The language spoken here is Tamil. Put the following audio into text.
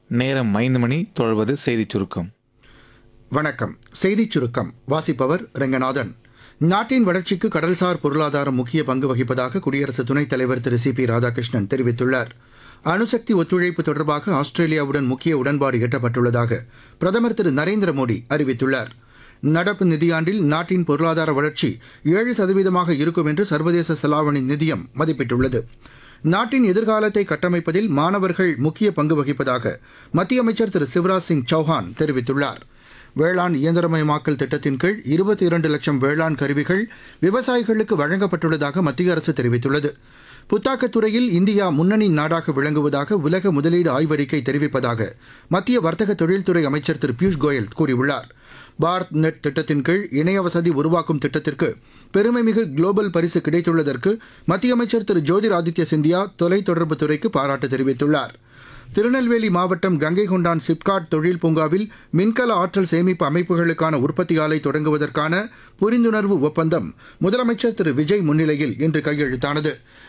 நேரம் ஐந்து மணி தொழுவது செய்திச் சுருக்கம் வணக்கம் செய்திச் சுருக்கம் வாசிப்பவர் ரெங்கநாதன் நாட்டின் வளர்ச்சிக்கு கடல்சார் பொருளாதாரம் முக்கிய பங்கு வகிப்பதாக குடியரசு துணைத் தலைவர் திரு சி பி ராதாகிருஷ்ணன் தெரிவித்துள்ளார் அணுசக்தி ஒத்துழைப்பு தொடர்பாக ஆஸ்திரேலியாவுடன் முக்கிய உடன்பாடு எட்டப்பட்டுள்ளதாக பிரதமர் திரு நரேந்திர மோடி அறிவித்துள்ளார் நடப்பு நிதியாண்டில் நாட்டின் பொருளாதார வளர்ச்சி ஏழு சதவீதமாக இருக்கும் என்று சர்வதேச செலாவணி நிதியம் மதிப்பிட்டுள்ளது நாட்டின் எதிர்காலத்தை கட்டமைப்பதில் மாணவர்கள் முக்கிய பங்கு வகிப்பதாக மத்திய அமைச்சர் திரு சிவராஜ் சிங் சௌஹான் தெரிவித்துள்ளார் வேளாண் இயந்திரமயமாக்கல் திட்டத்தின் கீழ் இருபத்தி இரண்டு லட்சம் வேளாண் கருவிகள் விவசாயிகளுக்கு வழங்கப்பட்டுள்ளதாக மத்திய அரசு தெரிவித்துள்ளது புத்தாக்கத் துறையில் இந்தியா முன்னணி நாடாக விளங்குவதாக உலக முதலீடு ஆய்வறிக்கை தெரிவிப்பதாக மத்திய வர்த்தக தொழில்துறை அமைச்சர் திரு பியூஷ் கோயல் கூறியுள்ளார் பாரத் நெட் திட்டத்தின் கீழ் இணைய வசதி உருவாக்கும் திட்டத்திற்கு பெருமைமிகு குளோபல் பரிசு கிடைத்துள்ளதற்கு மத்திய அமைச்சர் திரு ஜோதிர் ஆதித்ய சிந்தியா தொலைத்தொடர்புத் துறைக்கு பாராட்டு தெரிவித்துள்ளார் திருநெல்வேலி மாவட்டம் கங்கை கொண்டான் சிப்காட் தொழில் பூங்காவில் மின்கல ஆற்றல் சேமிப்பு அமைப்புகளுக்கான உற்பத்தி ஆலை தொடங்குவதற்கான புரிந்துணர்வு ஒப்பந்தம் முதலமைச்சர் திரு விஜய் முன்னிலையில் இன்று கையெழுத்தானது